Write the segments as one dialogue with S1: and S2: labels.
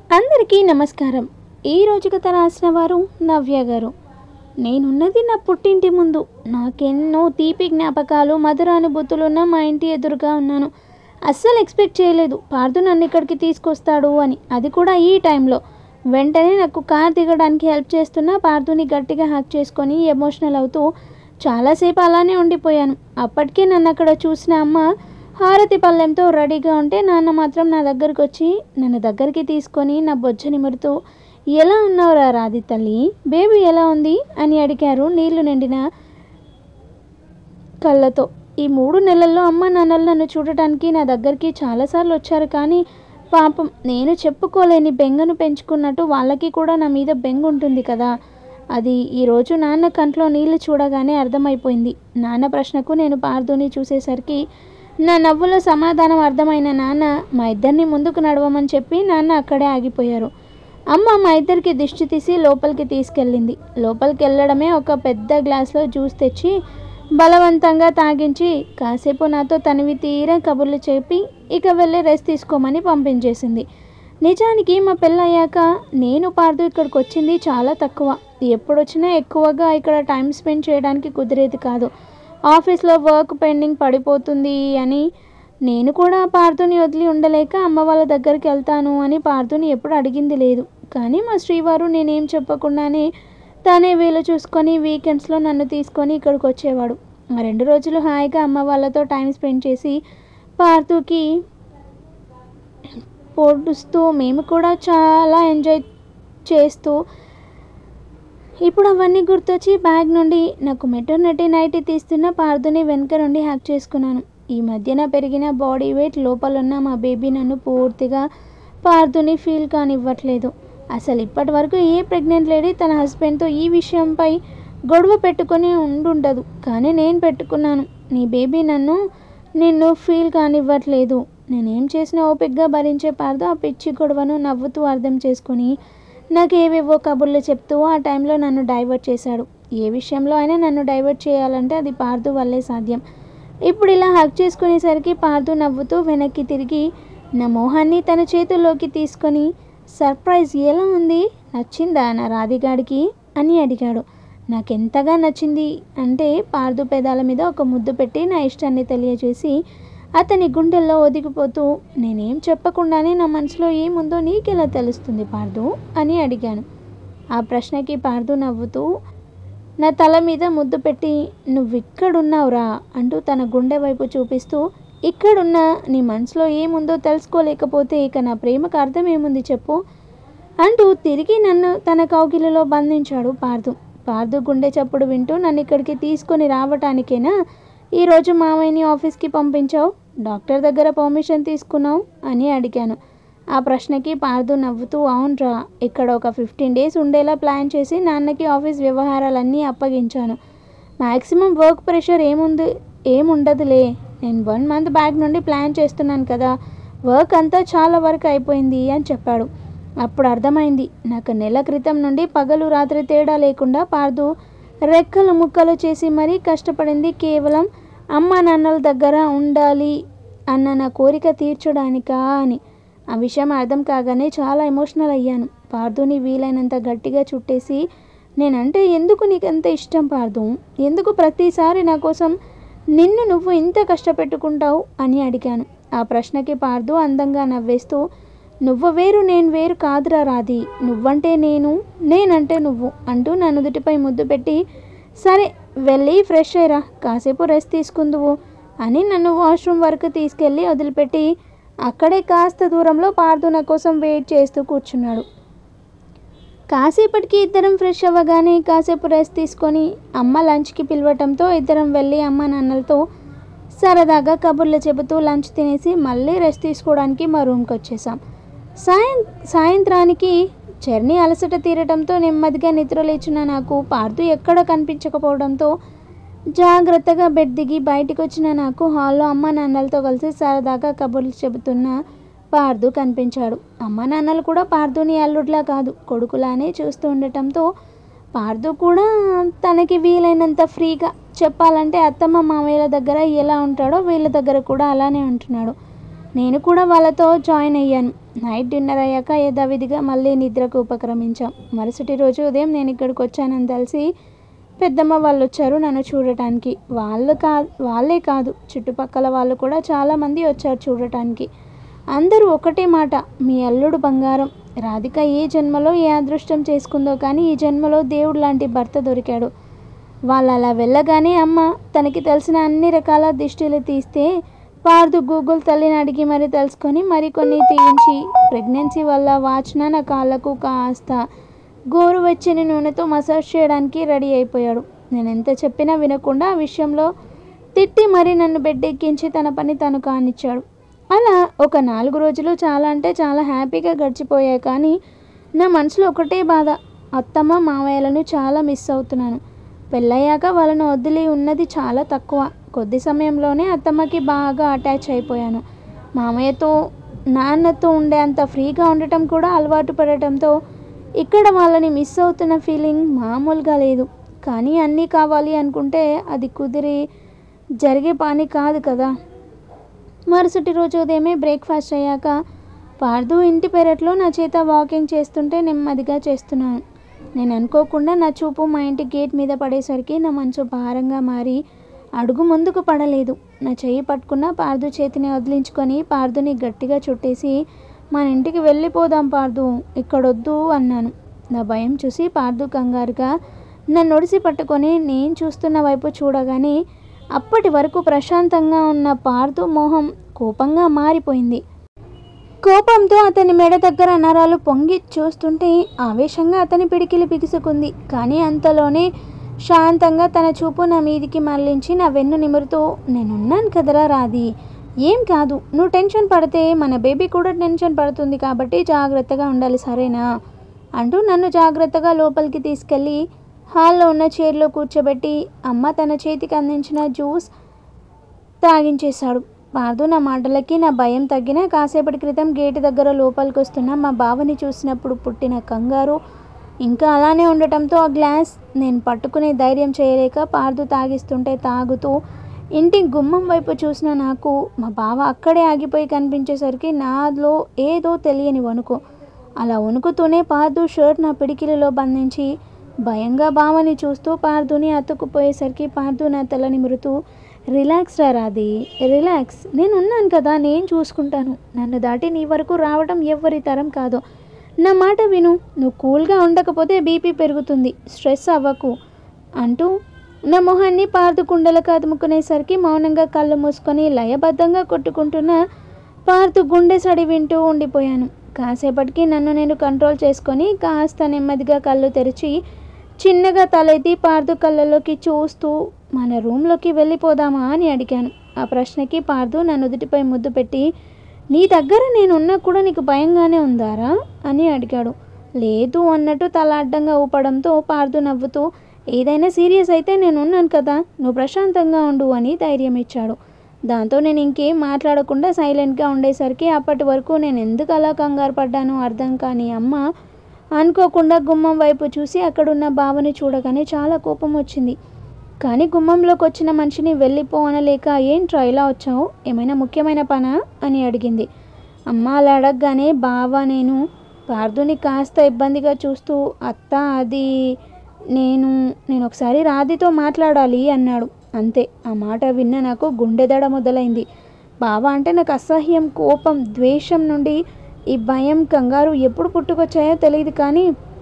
S1: అందరికీ నమస్కారం ఈ రోజు కథ రాసిన వారు నవ్య గారు నేనున్నది నా పుట్టింటి ముందు నాకెన్నో తీపి జ్ఞాపకాలు మధుర అనుభూతులున్న మా ఇంటి ఎదురుగా ఉన్నాను అస్సలు ఎక్స్పెక్ట్ చేయలేదు పార్థు నన్ను ఇక్కడికి తీసుకొస్తాడు అని అది కూడా ఈ టైంలో వెంటనే నాకు కార్ దిగడానికి హెల్ప్ చేస్తున్న పార్థుని గట్టిగా హక్ చేసుకొని ఎమోషనల్ అవుతూ చాలాసేపు అలానే ఉండిపోయాను అప్పటికే నన్ను అక్కడ చూసిన అమ్మ హారతి పళ్ళెంతో రెడీగా ఉంటే నాన్న మాత్రం నా దగ్గరికి వచ్చి నన్ను దగ్గరికి తీసుకొని నా బొజ్జ నిమురుతూ ఎలా ఉన్నావురా రాది తల్లి బేబీ ఎలా ఉంది అని అడిగారు నీళ్లు నిండిన కళ్ళతో ఈ మూడు నెలల్లో అమ్మ నాన్నలు నన్ను చూడటానికి నా దగ్గరికి చాలాసార్లు వచ్చారు కానీ పాపం నేను చెప్పుకోలేని బెంగను పెంచుకున్నట్టు వాళ్ళకి కూడా నా మీద బెంగ ఉంటుంది కదా అది ఈరోజు నాన్న కంట్లో నీళ్లు చూడగానే అర్థమైపోయింది నాన్న ప్రశ్నకు నేను పార్థుని చూసేసరికి నా నవ్వులో సమాధానం అర్థమైన నాన్న మా ఇద్దరిని ముందుకు నడవమని చెప్పి నాన్న అక్కడే ఆగిపోయారు అమ్మ మా ఇద్దరికి దిష్టి తీసి లోపలికి తీసుకెళ్ళింది లోపలికి వెళ్ళడమే ఒక పెద్ద గ్లాస్లో జ్యూస్ తెచ్చి బలవంతంగా తాగించి కాసేపు నాతో తనివి తీరా కబుర్లు చెప్పి ఇక వెళ్ళి రెస్ట్ తీసుకోమని పంపించేసింది నిజానికి మా పెళ్ళయ్యాక నేను పార్దు ఇక్కడికి వచ్చింది చాలా తక్కువ ఎప్పుడొచ్చినా ఎక్కువగా ఇక్కడ టైం స్పెండ్ చేయడానికి కుదిరేది కాదు ఆఫీస్లో వర్క్ పెండింగ్ పడిపోతుంది అని నేను కూడా పార్థుని వదిలి ఉండలేక అమ్మ వాళ్ళ దగ్గరికి వెళ్తాను అని పార్థుని ఎప్పుడు అడిగింది లేదు కానీ మా శ్రీవారు నేనేం చెప్పకుండానే తనే వీలు చూసుకొని వీకెండ్స్లో నన్ను తీసుకొని ఇక్కడికి వచ్చేవాడు ఆ రెండు రోజులు హాయిగా అమ్మ వాళ్ళతో టైం స్పెండ్ చేసి పార్థుకి పొడుస్తూ మేము కూడా చాలా ఎంజాయ్ చేస్తూ ఇప్పుడు అవన్నీ గుర్తొచ్చి బ్యాగ్ నుండి నాకు మెటర్నిటీ నైటీ తీస్తున్న పార్థుని వెనక నుండి హ్యాక్ చేసుకున్నాను ఈ మధ్యన పెరిగిన బాడీ వెయిట్ లోపల ఉన్న మా బేబీ నన్ను పూర్తిగా పార్థుని ఫీల్ కానివ్వట్లేదు అసలు ఇప్పటి వరకు ఏ ప్రెగ్నెంట్ లేడీ తన హస్బెండ్తో ఈ విషయంపై గొడవ పెట్టుకొని ఉండుండదు కానీ నేను పెట్టుకున్నాను నీ బేబీ నన్ను నిన్ను ఫీల్ కానివ్వట్లేదు నేనేం చేసినా ఓపిక్గా భరించే పార్దు ఆ పిచ్చి గొడవను నవ్వుతూ అర్థం చేసుకొని నాకు ఏవేవో కబుర్లు చెప్తూ ఆ టైంలో నన్ను డైవర్ట్ చేశాడు ఏ విషయంలో అయినా నన్ను డైవర్ట్ చేయాలంటే అది పార్దు వల్లే సాధ్యం ఇప్పుడు ఇలా హక్ చేసుకునేసరికి పార్దు నవ్వుతూ వెనక్కి తిరిగి నా మోహాన్ని తన చేతుల్లోకి తీసుకొని సర్ప్రైజ్ ఎలా ఉంది నచ్చిందా నా రాధిగాడికి అని అడిగాడు నాకెంతగా నచ్చింది అంటే పార్దు పెదాల మీద ఒక ముద్దు పెట్టి నా ఇష్టాన్ని తెలియజేసి అతని గుండెల్లో ఒదిగిపోతూ నేనేం చెప్పకుండానే నా మనసులో ఏముందో నీకెలా తెలుస్తుంది పార్దు అని అడిగాను ఆ ప్రశ్నకి పార్దు నవ్వుతూ నా తల మీద ముద్దు పెట్టి నువ్విక్కడున్నావురా అంటూ తన గుండె వైపు చూపిస్తూ ఇక్కడున్నా నీ మనసులో ఏముందో తెలుసుకోలేకపోతే ఇక నా ప్రేమకు అర్థం ఏముంది చెప్పు అంటూ తిరిగి నన్ను తన కౌగిలిలో బంధించాడు పార్దు పార్దు గుండె చప్పుడు వింటూ నన్ను ఇక్కడికి తీసుకొని రావటానికేనా ఈరోజు మామయ్యని ఆఫీస్కి పంపించావు డాక్టర్ దగ్గర పర్మిషన్ తీసుకున్నావు అని అడిగాను ఆ ప్రశ్నకి పార్దు నవ్వుతూ అవునరా ఇక్కడ ఒక ఫిఫ్టీన్ డేస్ ఉండేలా ప్లాన్ చేసి నాన్నకి ఆఫీస్ వ్యవహారాలన్నీ అప్పగించాను మ్యాక్సిమం వర్క్ ప్రెషర్ ఏముంది ఏముండదులే నేను వన్ మంత్ బ్యాక్ నుండి ప్లాన్ చేస్తున్నాను కదా వర్క్ అంతా చాలా వరకు అయిపోయింది అని చెప్పాడు అప్పుడు అర్థమైంది నాకు నెల క్రితం నుండి పగలు రాత్రి తేడా లేకుండా పార్దు రెక్కలు ముక్కలు చేసి మరీ కష్టపడింది కేవలం అమ్మ నాన్నల దగ్గర ఉండాలి అన్న నా కోరిక తీర్చడానికా అని ఆ విషయం అర్థం కాగానే చాలా ఎమోషనల్ అయ్యాను పార్దుని వీలైనంత గట్టిగా చుట్టేసి నేనంటే ఎందుకు నీకంత ఇష్టం పార్దు ఎందుకు ప్రతిసారి నా కోసం నిన్ను నువ్వు ఇంత కష్టపెట్టుకుంటావు అని అడిగాను ఆ ప్రశ్నకి పార్దు అందంగా నవ్వేస్తూ నువ్వు వేరు నేను వేరు కాదురా రాది నువ్వంటే నేను నేనంటే నువ్వు అంటూ నా నుదుటిపై ముద్దు పెట్టి సరే వెళ్ళి ఫ్రెష్ అయ్యరా కాసేపు రెస్ట్ తీసుకుందువు అని నన్ను వాష్రూమ్ వరకు తీసుకెళ్ళి వదిలిపెట్టి అక్కడే కాస్త దూరంలో పార్దు నా కోసం వెయిట్ చేస్తూ కూర్చున్నాడు కాసేపటికి ఇద్దరం ఫ్రెష్ అవ్వగానే కాసేపు రెస్ట్ తీసుకొని అమ్మ లంచ్కి పిలవటంతో ఇద్దరం వెళ్ళి అమ్మ నాన్నలతో సరదాగా కబుర్లు చెబుతూ లంచ్ తినేసి మళ్ళీ రెస్ట్ తీసుకోవడానికి మా రూమ్కి వచ్చేసాం సాయం సాయంత్రానికి జర్నీ అలసట తీరటంతో నెమ్మదిగా నిద్ర లేచిన నాకు పార్దు ఎక్కడ కనిపించకపోవడంతో జాగ్రత్తగా బెడ్ దిగి బయటికి వచ్చిన నాకు హాల్లో అమ్మ నాన్నలతో కలిసి సరదాగా కబుర్లు చెబుతున్న పార్దు కనిపించాడు అమ్మ నాన్నలు కూడా పార్దుని అల్లుడిలా కాదు కొడుకులానే చూస్తూ ఉండటంతో పార్దు కూడా తనకి వీలైనంత ఫ్రీగా చెప్పాలంటే అత్తమ్మ మామయ్యల దగ్గర ఎలా ఉంటాడో వీళ్ళ దగ్గర కూడా అలానే ఉంటున్నాడు నేను కూడా వాళ్ళతో జాయిన్ అయ్యాను నైట్ డిన్నర్ అయ్యాక యథావిధిగా మళ్ళీ నిద్రకు ఉపక్రమించాం మరుసటి రోజు ఉదయం నేను ఇక్కడికి వచ్చానని తెలిసి పెద్దమ్మ వాళ్ళు వచ్చారు నన్ను చూడటానికి వాళ్ళు కా వాళ్ళే కాదు చుట్టుపక్కల వాళ్ళు కూడా చాలామంది వచ్చారు చూడటానికి అందరూ ఒకటే మాట మీ అల్లుడు బంగారం రాధిక ఏ జన్మలో ఏ అదృష్టం చేసుకుందో కానీ ఈ జన్మలో దేవుడు లాంటి భర్త దొరికాడు వాళ్ళు అలా వెళ్ళగానే అమ్మ తనకి తెలిసిన అన్ని రకాల దిష్టిలు తీస్తే పార్దు గూగుల్ తల్లిని అడిగి మరి తెలుసుకొని మరికొన్ని తీయించి ప్రెగ్నెన్సీ వల్ల వాచ్న నా కాళ్ళకు కాస్త గోరువెచ్చని నూనెతో మసాజ్ చేయడానికి రెడీ అయిపోయాడు నేను ఎంత చెప్పినా వినకుండా ఆ విషయంలో తిట్టి మరీ నన్ను బెడ్ ఎక్కించి తన పని తను కానిచ్చాడు అలా ఒక నాలుగు రోజులు చాలా అంటే చాలా హ్యాపీగా గడిచిపోయాయి కానీ నా మనసులో ఒకటే బాధ అత్తమ్మ మావయ్యలను చాలా మిస్ అవుతున్నాను పెళ్ళయ్యాక వాళ్ళను వదిలి ఉన్నది చాలా తక్కువ కొద్ది సమయంలోనే అత్తమ్మకి బాగా అటాచ్ అయిపోయాను మామయ్యతో నాన్నతో ఉండే అంత ఫ్రీగా ఉండటం కూడా అలవాటు పడటంతో ఇక్కడ వాళ్ళని మిస్ అవుతున్న ఫీలింగ్ మామూలుగా లేదు కానీ అన్నీ కావాలి అనుకుంటే అది కుదిరి జరిగే పని కాదు కదా మరుసటి రోజు ఉదయమే బ్రేక్ఫాస్ట్ అయ్యాక పార్దు ఇంటి పెరట్లో నా చేత వాకింగ్ చేస్తుంటే నెమ్మదిగా చేస్తున్నాను నేను అనుకోకుండా నా చూపు మా ఇంటి గేట్ మీద పడేసరికి నా మనసు భారంగా మారి అడుగు ముందుకు పడలేదు నా చెయ్యి పట్టుకున్న పార్దు చేతిని వదిలించుకొని పార్దుని గట్టిగా చుట్టేసి మన ఇంటికి వెళ్ళిపోదాం పార్దు ఇక్కడొద్దు అన్నాను నా భయం చూసి పార్దు కంగారుగా నన్ను ఒడిసి పట్టుకొని నేను చూస్తున్న వైపు చూడగానే అప్పటి వరకు ప్రశాంతంగా ఉన్న పార్దు మోహం కోపంగా మారిపోయింది కోపంతో అతని మెడ దగ్గర నరాలు పొంగి చూస్తుంటే ఆవేశంగా అతని పిడికిలి బిగుసుకుంది కానీ అంతలోనే శాంతంగా తన చూపు నా మీదికి మళ్ళించి నా వెన్ను నిమురుతూ నేనున్నాను కదరా రాది ఏం కాదు నువ్వు టెన్షన్ పడితే మన బేబీ కూడా టెన్షన్ పడుతుంది కాబట్టి జాగ్రత్తగా ఉండాలి సరేనా అంటూ నన్ను జాగ్రత్తగా లోపలికి తీసుకెళ్ళి హాల్లో ఉన్న చైర్లో కూర్చోబెట్టి అమ్మ తన చేతికి అందించిన జ్యూస్ తాగించేశాడు పార్దు నా మాటలకి నా భయం తగ్గిన కాసేపటి క్రితం గేటు దగ్గర లోపలికి వస్తున్న మా బావని చూసినప్పుడు పుట్టిన కంగారు ఇంకా అలానే ఉండటంతో ఆ గ్లాస్ నేను పట్టుకునే ధైర్యం చేయలేక పార్దు తాగిస్తుంటే తాగుతూ ఇంటి గుమ్మం వైపు చూసిన నాకు మా బావ అక్కడే ఆగిపోయి కనిపించేసరికి నాలో ఏదో తెలియని వణుకు అలా వణుకుతూనే పార్దు షర్ట్ నా పిడికిలిలో బంధించి భయంగా బావని చూస్తూ పార్దుని అతుక్కుపోయేసరికి పార్దు నా తల నిమురుతూ రిలాక్స్ రా రాది రిలాక్స్ నేను ఉన్నాను కదా నేను చూసుకుంటాను నన్ను దాటి నీ వరకు రావడం ఎవ్వరి తరం కాదు నా మాట విను నువ్వు కూల్గా ఉండకపోతే బీపీ పెరుగుతుంది స్ట్రెస్ అవ్వకు అంటూ నా మొహాన్ని పార్దు కుండలకు అదుముకునేసరికి మౌనంగా కళ్ళు మూసుకొని లయబద్ధంగా కొట్టుకుంటున్న పార్దు గుండె సడి వింటూ ఉండిపోయాను కాసేపటికి నన్ను నేను కంట్రోల్ చేసుకొని కాస్త నెమ్మదిగా కళ్ళు తెరిచి చిన్నగా తలెత్తి పార్దు కళ్ళలోకి చూస్తూ మన రూమ్లోకి వెళ్ళిపోదామా అని అడిగాను ఆ ప్రశ్నకి పార్దు నా నుదుటిపై ముద్దు పెట్టి నీ దగ్గర నేను ఉన్నా కూడా నీకు భయంగానే ఉందారా అని అడిగాడు లేదు అన్నట్టు తల అడ్డంగా ఊపడంతో పార్దు నవ్వుతూ ఏదైనా సీరియస్ అయితే నేను ఉన్నాను కదా నువ్వు ప్రశాంతంగా ఉండు అని ధైర్యం ఇచ్చాడు దాంతో నేను ఇంకేం మాట్లాడకుండా సైలెంట్గా ఉండేసరికి అప్పటి వరకు నేను ఎందుకు అలా కంగారు పడ్డానో అర్థం కాని అమ్మ అనుకోకుండా గుమ్మం వైపు చూసి అక్కడున్న బావని చూడగానే చాలా కోపం వచ్చింది కానీ గుమ్మంలోకి వచ్చిన మనిషిని వెళ్ళిపో అనలేక ఏంట్రా ఇలా వచ్చావు ఏమైనా ముఖ్యమైన పనా అని అడిగింది అమ్మ అలా అడగగానే బావ నేను పార్దుని కాస్త ఇబ్బందిగా చూస్తూ అత్త అది నేను నేను ఒకసారి రాధితో మాట్లాడాలి అన్నాడు అంతే ఆ మాట విన్న నాకు గుండెదడ మొదలైంది బావ అంటే నాకు అసహ్యం కోపం ద్వేషం నుండి ఈ భయం కంగారు ఎప్పుడు పుట్టుకొచ్చాయో తెలియదు కానీ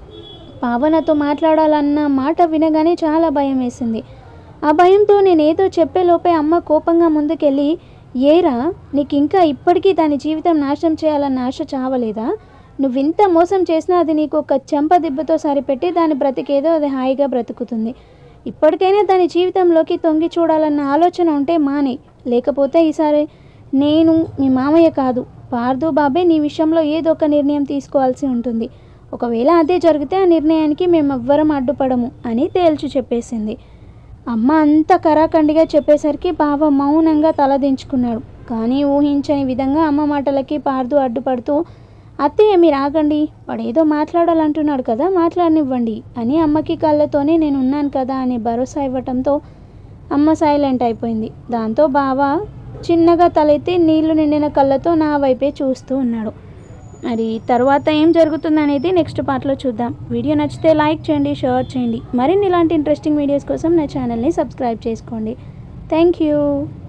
S1: పావనతో మాట్లాడాలన్న మాట వినగానే చాలా భయం వేసింది ఆ భయంతో నేనేదో చెప్పేలోపే అమ్మ కోపంగా ముందుకెళ్ళి ఏరా నీకు ఇంకా ఇప్పటికీ దాని జీవితం నాశనం చేయాలన్న ఆశ చావలేదా నువ్వింత మోసం చేసినా అది నీకు ఒక చెంప దిబ్బతో సరిపెట్టి దాని బ్రతికేదో అది హాయిగా బ్రతుకుతుంది ఇప్పటికైనా దాని జీవితంలోకి తొంగి చూడాలన్న ఆలోచన ఉంటే మానే లేకపోతే ఈసారి నేను మీ మామయ్య కాదు పార్దు బాబే నీ విషయంలో ఏదో ఒక నిర్ణయం తీసుకోవాల్సి ఉంటుంది ఒకవేళ అదే జరిగితే ఆ నిర్ణయానికి మేమెవ్వరం అడ్డుపడము అని తేల్చి చెప్పేసింది అమ్మ అంత కరాఖండిగా చెప్పేసరికి బావ మౌనంగా తలదించుకున్నాడు కానీ ఊహించని విధంగా అమ్మ మాటలకి పార్దు అడ్డుపడుతూ అత్తయ్య మీరు ఆగండి వాడేదో మాట్లాడాలంటున్నాడు కదా మాట్లాడనివ్వండి అని అమ్మకి కళ్ళతోనే నేను ఉన్నాను కదా అని భరోసా ఇవ్వటంతో అమ్మ సైలెంట్ అయిపోయింది దాంతో బావ చిన్నగా తలెత్తి నీళ్లు నిండిన కళ్ళతో నా వైపే చూస్తూ ఉన్నాడు మరి తర్వాత ఏం జరుగుతుంది అనేది నెక్స్ట్ పార్ట్లో చూద్దాం వీడియో నచ్చితే లైక్ చేయండి షేర్ చేయండి మరిన్ని ఇలాంటి ఇంట్రెస్టింగ్ వీడియోస్ కోసం నా ఛానల్ని సబ్స్క్రైబ్ చేసుకోండి థ్యాంక్ యూ